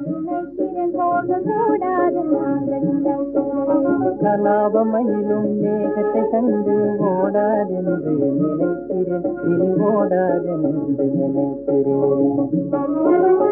நினைக்கிறேன் போகக்கூடாது நாங்கள் நினைக்கிறேன் கலாபமயிலும் மேகத்தை கண்டு ஓடாதென்று நினைக்கிறேன் இனி ஓடாதென்று நினைக்கிறேன்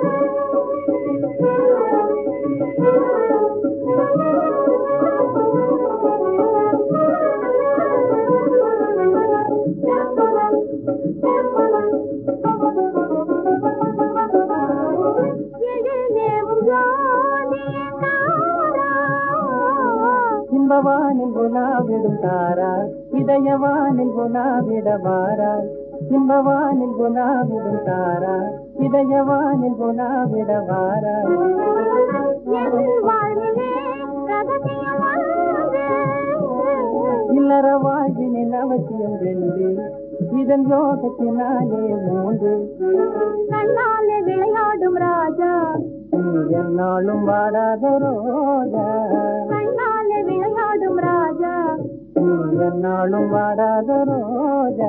எழுந்தேவும் ஜோதியே தாரா. இன்பவானில் குணாவிடும் தாராய் இதயவானில் குணாவிட வாராய் இன்பவானில் குணாவிடும் தாராய் இதயவானில் குணாவிட வாராய் என் வாழ்விலே ரகசியம் ஒன்று. இல்லற வாழ்வினில் அவசியம் ரெண்டு இதன் யோகத்தினாலே மூன்று கண்ணாலே விளையாடும் ராஜா நீ என்னாலும் வாடாத ரோஜா கண்ணாலே விளையாடும் ராஜா நீ என்னாலும் வாடாத ரோஜா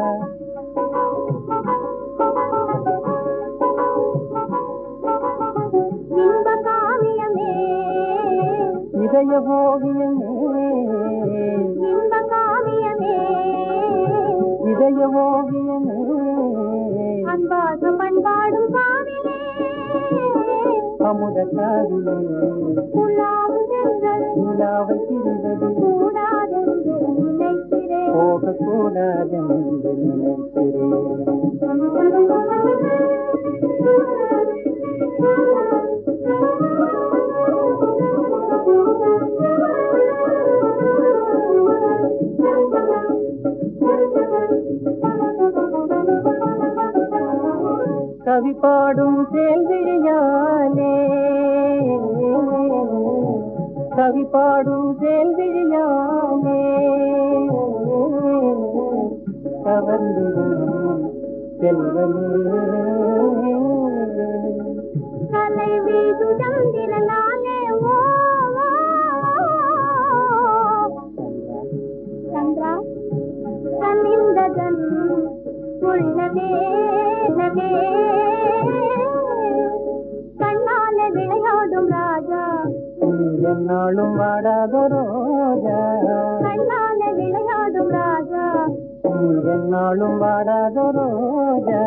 இன்ப காவியமே இதய ஓவியமே இன்ப காவியமே இதய ஓவியமே அன்பாக பண்பாடும் காவிலே அமுத காவிலே புலாவும் சென்றல் நிலாவை திரிவது கூடாதென்று நினைக்கிறேன் போகக்கூடாதென்று நினைக்கிறேன் கவி பாடும் கேள்வியாலே கவி பாடும் கேள்வியாலே கவர்ந்திடும் செல்வமே கலை வீசும் சந்திரனாலே ஓ ஓ, ஓ. சந்திரா கனிந்ததன் உள்ளதே நவே கண்ணாலே விளையாடும் ராஜா நீ என்னாலும் வாடாத ரோஜா கண்ணாலே விளையாடும் ராஜா நீ என்னாலும் வாடாத ரோஜா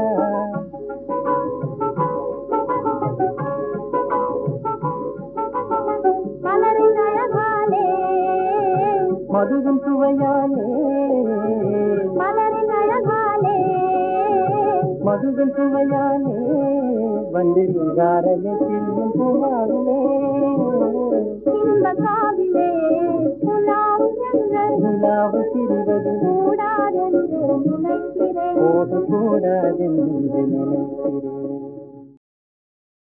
மலரின் அழகாலே மதுவின் சுவையாலே மலரின் அழகாலே மதுவின் சுவையாலே வண்டிகாரமே செல்லும் பூவாவிலே இன்ப காவிலே புலாவும் சென்றல் நிலாவு சிறுவது கூடாதென்று நினைக்கிறேன் போகக்கூடாதென்று நினைக்கிறேன்